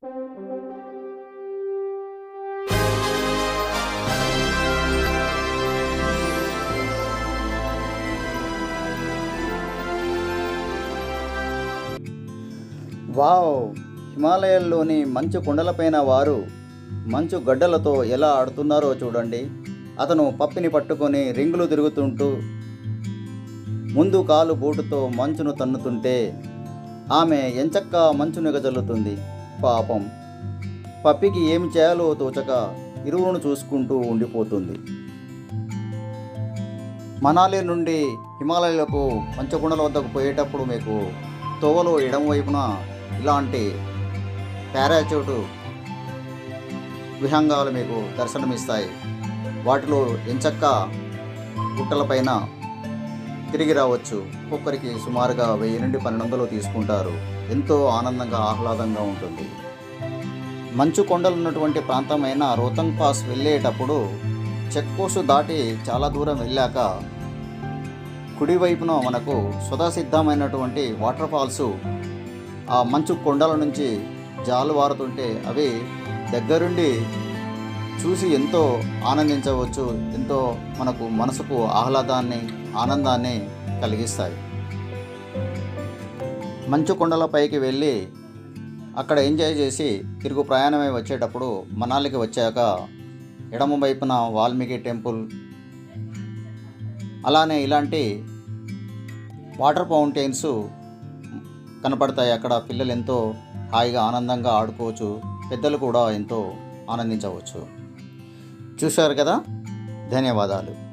wow హిమాలయాల్లోని మంచు కొండలపైన వారు మంచు గడ్డలతో ఎలా ఆడుతున్నారో చూడండి అతను పప్పిని పట్టుకొని రింగులు తిరుగుతుంటూ ముందు కాలు బూటుతో మంచును తన్నుతుంటే ఆమె ఎంచక్క మంచును ఎగజల్లుతుంది పాపం పప్పికి ఏమి చేయాలో తోచక ఇరువును చూసుకుంటూ ఉండిపోతుంది మనాలి నుండి హిమాలయాలకు మంచుకొండల వద్దకు పోయేటప్పుడు మీకు తోవలో ఎడమవైపున ఇలాంటి పారాచూటు విహంగాలు మీకు దర్శనమిస్తాయి వాటిలో ఎంచక్క గుట్టలపైన తిరిగి రావచ్చు ఒక్కొక్కరికి సుమారుగా వెయ్యి నుండి పన్నెండు వందలు తీసుకుంటారు ఎంతో ఆనందంగా ఆహ్లాదంగా ఉంటుంది మంచు కొండలు ఉన్నటువంటి ప్రాంతమైన రోతంగ్ పాస్ వెళ్ళేటప్పుడు చెక్ పోస్ట్ దాటి చాలా దూరం వెళ్ళాక కుడివైపున మనకు స్వతసిద్ధమైనటువంటి వాటర్ ఫాల్స్ ఆ మంచు కొండల నుంచి జాలువారుతుంటే అవి దగ్గరుండి చూసి ఎంతో ఆనందించవచ్చు ఎంతో మనకు మనసుకు ఆహ్లాదాన్ని ఆనందాన్ని కలిగిస్తాయి మంచు కొండలపైకి వెళ్ళి అక్కడ ఎంజాయ్ చేసి తిరుగు ప్రయాణమై వచ్చేటప్పుడు మనాలికి వచ్చాక ఎడమ వైపున వాల్మీకి టెంపుల్ అలానే ఇలాంటి వాటర్ ఫౌంటైన్స్ కనపడతాయి అక్కడ పిల్లలు ఎంతో హాయిగా ఆనందంగా ఆడుకోవచ్చు పెద్దలు కూడా ఎంతో ఆనందించవచ్చు చూశారు కదా ధన్యవాదాలు